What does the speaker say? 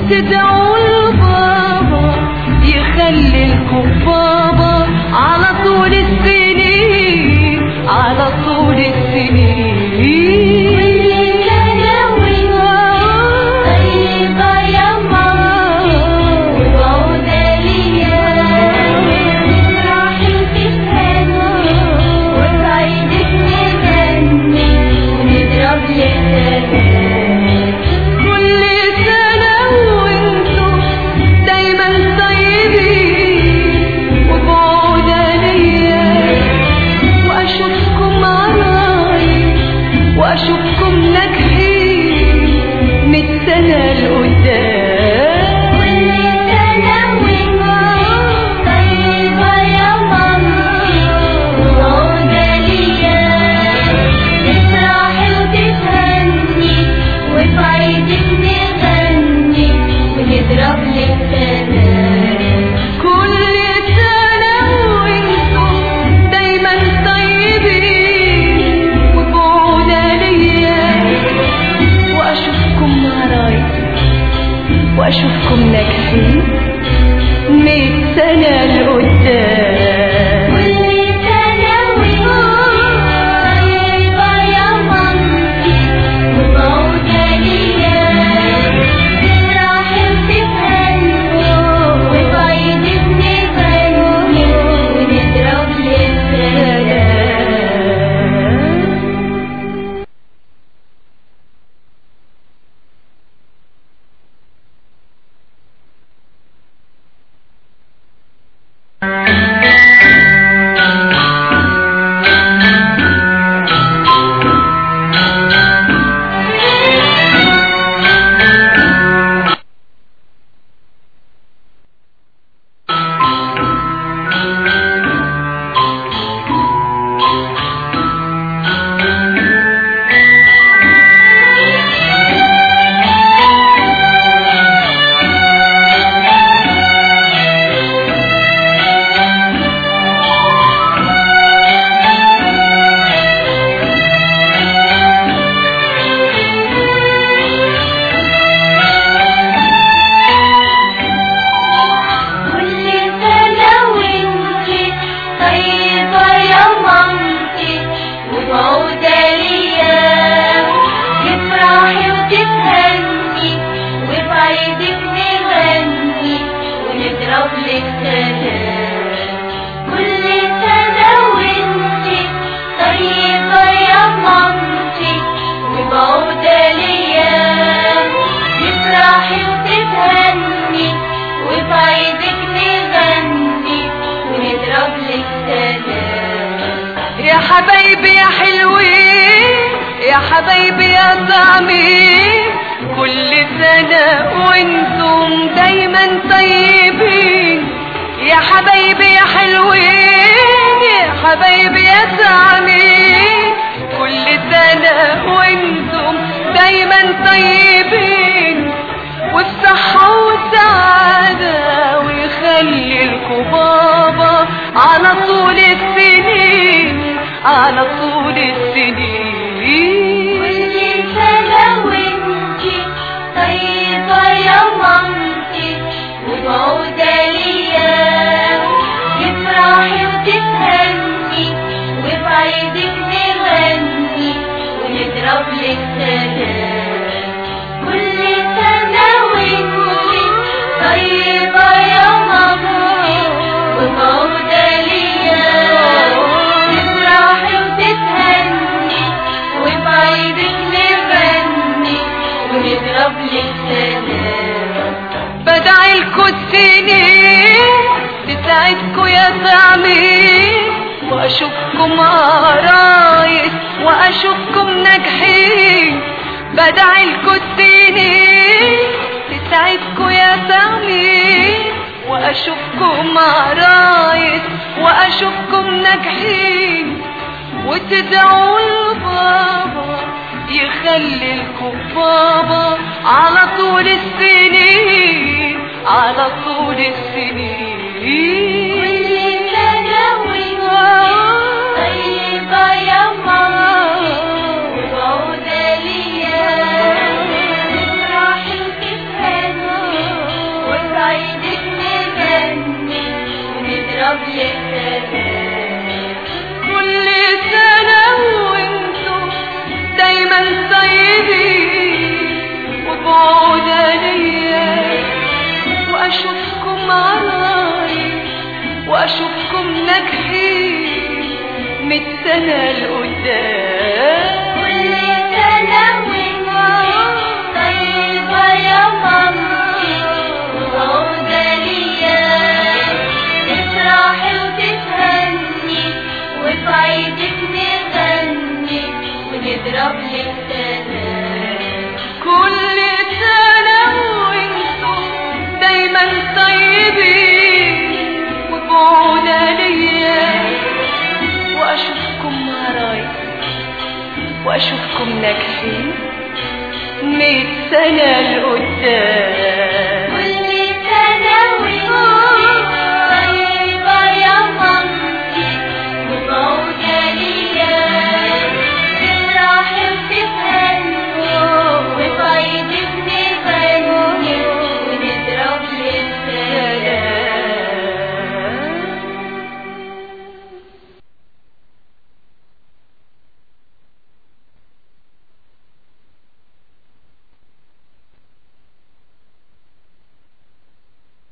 وتدعوا لبابا يخلي لكم بابا على طول السنين على طول السنين طيبة يا مامتي وبعودة ليا تفرحي وتتهني وسعيدك نغني ونضرب للسلام كل سنة وانتم دايما طيبين وبعودة ليا واشوفكم عرايس واشوفكم ناجحين من سنة لقدام كل سنة وانتي طيبة يا مامتي وبعودة ليا تفرحي وتتهني وفي عيدك نغني ونضرب لك سلام كل سنة وانتم دايما طيبين وبعودة ليا واشوفكم عرايس واشوفكم ناجحين مية سنة لقدام كل سنة وانتي طيبة يا مامتي وبعودة ليا تفرحي وتتهني وفي عيدك نغني ونضرب لك سلام كل سنة وانتي طيبة يا مامتي وبعودة ليا تفرحي وتتهني وفي عيدك نغني ونضرب لك سلام كل سنة وانتي طيبة يا مامتي وبعودة ليا تفرحي وتتهني وفي عيدك نغني ونضرب لك سلام يا حبايبي يا حلوين يا حبايبي يا طعمين كل سنة وانتم دايما طيبين يا حبايبي يا حلوين يا حبايبي يا طعمين كل سنة وانتم دايما طيبين والصحة والسعادة ويخلي لكم بابا على طول السنين على طول السنين كل سنة وانتي طيبة يا مامتي وبعودة ليا تفرحي وتتهني وفي عيدك نغني ونضرب لك سلام كل سنة وانتي طيبة يا مامتي وبعودة ليا تفرحي وتتهني وفي عيدك نغني ونضرب لك سلام بدعي لكم السنين تساعدكم يا طعمين واشوفكم عرايس واشوفكم ناجحين بدعي لكم السنين تساعدكم يا طعمين واشوفكم عرايس واشوفكم ناجحين وتدعوا لبابا يخلي لكم بابا على طول السنين على طول السنين كل سنة وانتي طيبة يا مامتي وبعودة ليا تفرحي وتتهني للسلام كل سنة وانتم دايما طيبين وبعودة ليا واشوفكم عرايس واشوفكم ناجحين مية سنة لقدام كل سنة وانتي طيبة يا مامتي وعودة ليا تفرحي وتتهني وفي عيدك نغني ونضرب للسلام كل سنة وانتم دايما طيبين وبعودة ليا واشوفكم عرايس واشوفكم ناجحين مية سنة لقدام